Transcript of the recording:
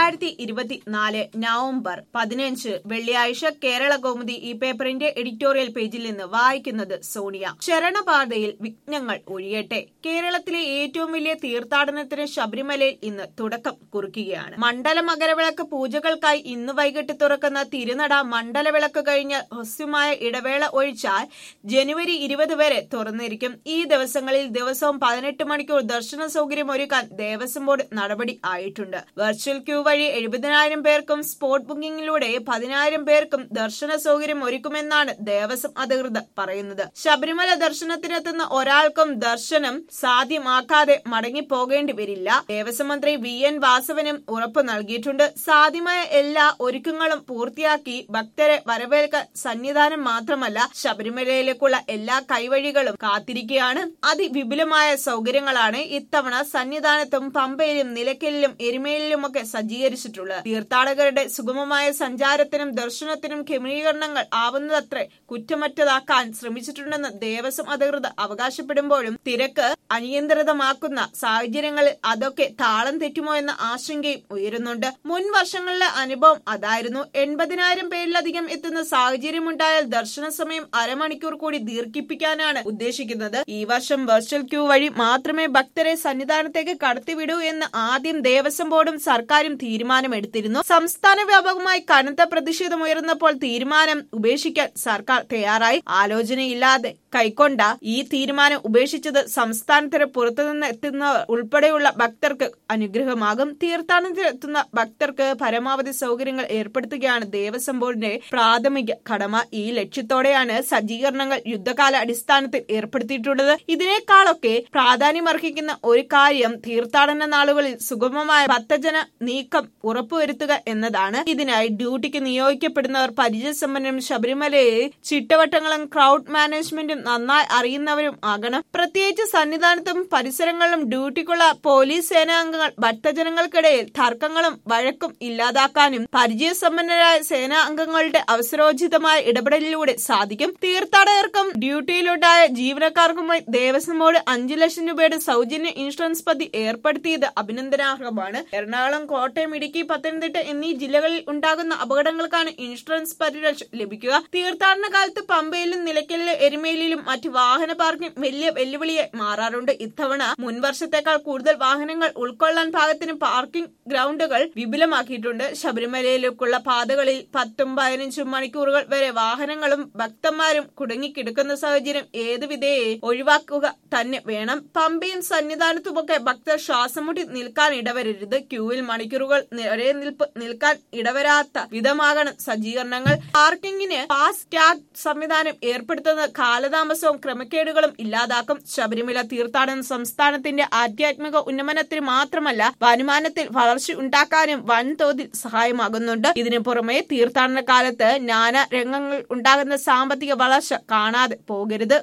രണ്ടായിരത്തി ഇരുപത്തിനാല് നവംബർ പതിനഞ്ച് വെള്ളിയാഴ്ച കേരള കൗമുദി ഈ പേപ്പറിന്റെ എഡിറ്റോറിയൽ പേജിൽ നിന്ന് വായിക്കുന്നത് സോണിയ ശരണപാതയിൽ വിഘ്നങ്ങൾ ഒഴിയട്ടെ കേരളത്തിലെ ഏറ്റവും വലിയ തീർത്ഥാടനത്തിന് ശബരിമലയിൽ ഇന്ന് തുടക്കം കുറിക്കുകയാണ് മണ്ഡല മകരവിളക്ക് പൂജകൾക്കായി ഇന്ന് വൈകിട്ട് തുറക്കുന്ന തിരുനട മണ്ഡലവിളക്ക് കഴിഞ്ഞ് ഹ്രസ്വമായ ഇടവേള ഒഴിച്ചാൽ ജനുവരി ഇരുപത് വരെ തുറന്നിരിക്കും ഈ ദിവസങ്ങളിൽ ദിവസവും പതിനെട്ട് മണിക്കൂർ ദർശന സൗകര്യം ഒരുക്കാൻ ദേവസ്വം ബോർഡ് നടപടി ആയിട്ടുണ്ട് വെർച്വൽ ക്യൂ വഴി എഴുപതിനായിരം പേർക്കും സ്പോട്ട് ബുക്കിംഗിലൂടെ പതിനായിരം പേർക്കും ദർശന സൗകര്യം ഒരുക്കുമെന്നാണ് ദേവസ്വം അധികൃതർ പറയുന്നത് ശബരിമല ദർശനത്തിനെത്തുന്ന ഒരാൾക്കും ദർശനം സാധ്യമാക്കാതെ മടങ്ങി പോകേണ്ടി വരില്ല ദേവസ്വം മന്ത്രി വി എൻ വാസവനും ഉറപ്പ് നൽകിയിട്ടുണ്ട് സാധ്യമായ എല്ലാ ഒരുക്കങ്ങളും പൂർത്തിയാക്കി ഭക്തരെ വരവേൽക്കാൻ സന്നിധാനം മാത്രമല്ല ശബരിമലയിലേക്കുള്ള എല്ലാ കൈവഴികളും കാത്തിരിക്കുകയാണ് അതിവിപുലമായ സൗകര്യങ്ങളാണ് ഇത്തവണ സന്നിധാനത്തും പമ്പയിലും നിലയ്ക്കലിലും എരുമേലിലുമൊക്കെ സജ്ജീകരിച്ചിട്ടുള്ളത് തീർത്ഥാടകരുടെ സുഗമമായ സഞ്ചാരത്തിനും ദർശനത്തിനും ക്രമീകരണങ്ങൾ ആവുന്നതത്ര കുറ്റമറ്റതാക്കാൻ ശ്രമിച്ചിട്ടുണ്ടെന്ന് ദേവസ്വം അധികൃതർ അവകാശപ്പെടുമ്പോഴും തിരക്ക് അനിയന്ത്രിതമാക്കുന്ന സാഹചര്യങ്ങളിൽ അതൊക്കെ താളം തെറ്റുമോ എന്ന ആശങ്കയും ഉയരുന്നുണ്ട് മുൻ വർഷങ്ങളിലെ അനുഭവം അതായിരുന്നു എൺപതിനായിരം പേരിലധികം എത്തുന്ന സാഹചര്യമുണ്ടായാൽ ദർശന സമയം അരമണിക്കൂർ കൂടി ദീർഘിപ്പിക്കാനാണ് ഉദ്ദേശിക്കുന്നത് ഈ വർഷം വെർച്വൽ ക്യൂ വഴി മാത്രമേ ഭക്തരെ സന്നിധാനത്തേക്ക് കടത്തിവിടൂ എന്ന് ആദ്യം ദേവസ്വം ബോർഡും സർക്കാരും തീരുമാനമെടുത്തിരുന്നു സംസ്ഥാന വ്യാപകമായി കനത്ത പ്രതിഷേധമുയർന്നപ്പോൾ തീരുമാനം ഉപേക്ഷിക്കാൻ സർക്കാർ തയ്യാറായി ആലോചനയില്ലാതെ കൈക്കൊണ്ട ഈ തീരുമാനം ഉപേക്ഷിച്ചത് സംസ്ഥാനത്തിന് പുറത്തുനിന്ന് എത്തുന്നവർ ഉൾപ്പെടെയുള്ള ഭക്തർക്ക് അനുഗ്രഹമാകും തീർത്ഥാടനത്തിനെത്തുന്ന ഭക്തർക്ക് പരമാവധി സൗകര്യങ്ങൾ ഏർപ്പെടുത്തുകയാണ് ദേവസ്വം ബോർഡിന്റെ പ്രാഥമിക കടമ ഈ ലക്ഷ്യത്തോടെയാണ് സജ്ജീകരണങ്ങൾ യുദ്ധകാല അടിസ്ഥാനത്തിൽ ഏർപ്പെടുത്തിയിട്ടുള്ളത് ഇതിനേക്കാളൊക്കെ പ്രാധാന്യമർഹിക്കുന്ന ഒരു കാര്യം തീർത്ഥാടന നാളുകളിൽ സുഗമമായ ഭക്തജന നീക്കം ഉറപ്പുവരുത്തുക എന്നതാണ് ഇതിനായി ഡ്യൂട്ടിക്ക് നിയോഗിക്കപ്പെടുന്നവർ പരിചയസമ്പന്നരും ശബരിമലയെ ചിട്ടവട്ടങ്ങളും ക്രൗഡ് മാനേജ്മെന്റും നന്നായി അറിയുന്നവരും ആകണം പ്രത്യേകിച്ച് സന്നിധാനത്തും പരിസരങ്ങളിലും ഡ്യൂട്ടിക്കുള്ള പോലീസ് സേനാംഗങ്ങൾ ഭക്തജനങ്ങൾക്കിടയിൽ തർക്കങ്ങളും വഴക്കും ഇല്ലാതാക്കാനും പരിചയസമ്പന്നരായ സേനാ അംഗങ്ങളുടെ അവസരോചിതമായ ഇടപെടലിലൂടെ സാധിക്കും തീർത്ഥാടകർക്കും ഡ്യൂട്ടിയിലുണ്ടായ ജീവനക്കാർക്കുമായി ദേവസ്വം ബോർഡ് അഞ്ചു ലക്ഷം രൂപയുടെ സൗജന്യ ഇൻഷുറൻസ് പദ്ധതി ഏർപ്പെടുത്തിയത് അഭിനന്ദനാർഹമാണ് എറണാകുളം കോട്ടയം ഇടുക്കി പത്തനംതിട്ട എന്നീ ജില്ലകളിൽ ഉണ്ടാകുന്ന അപകടങ്ങൾക്കാണ് ഇൻഷുറൻസ് പരിരക്ഷ ലഭിക്കുക തീർത്ഥാടന കാലത്ത് പമ്പയിലും നിലയ്ക്കലിലും എരുമേലിയിലും മറ്റ് വാഹന പാർക്കിംഗ് വലിയ വെല്ലുവിളിയായി മാറാറുണ്ട് ഇത്തവണ മുൻ വർഷത്തേക്കാൾ കൂടുതൽ വാഹനങ്ങൾ ഉൾക്കൊള്ളാൻ പാകത്തിന് പാർക്കിംഗ് ഗ്രൗണ്ടുകൾ വിപുലമാക്കിയിട്ടുണ്ട് ശബരിമലയിലേക്കുള്ള പാതകളിൽ പത്തും പതിനഞ്ചും മണിക്കൂറുകൾ വരെ വാഹനങ്ങളും ഭക്തന്മാരും കുടുങ്ങിക്കിടക്കുന്ന സാഹചര്യം ഏത് വിധേയെ ഒഴിവാക്കുക തന്നെ വേണം പമ്പയും സന്നിധാനത്തുമൊക്കെ ഭക്തർ ശ്വാസം മുട്ടി നിൽക്കാൻ ഇടവരരുത് ക്യൂവിൽ മണിക്കൂറുകൾ ഒരേ നിൽപ്പ് നിൽക്കാൻ ഇടവരാത്ത വിധമാകണം സജ്ജീകരണങ്ങൾ പാർക്കിങ്ങിന് ഫാസ്റ്റ് ടാഗ് സംവിധാനം ഏർപ്പെടുത്തുന്നത് കാലതാമസവും ക്രമക്കേടുകളും ഇല്ലാതാക്കും ശബരിമല തീർത്ഥാടനം സംസ്ഥാനത്തിന്റെ ആധ്യാത്മിക ഉന്നമനത്തിന് മാത്രമല്ല വരുമാനത്തിൽ വളർച്ച ഉണ്ടാക്കാനും വൻതോതിൽ സഹായമാകുന്നുണ്ട് ഇതിനു പുറമെ തീർത്ഥാടന കാലത്ത് നാനാ രംഗങ്ങൾ ഉണ്ടാകുന്ന സാമ്പത്തിക വളർച്ച കാണാതെ പോകരുത്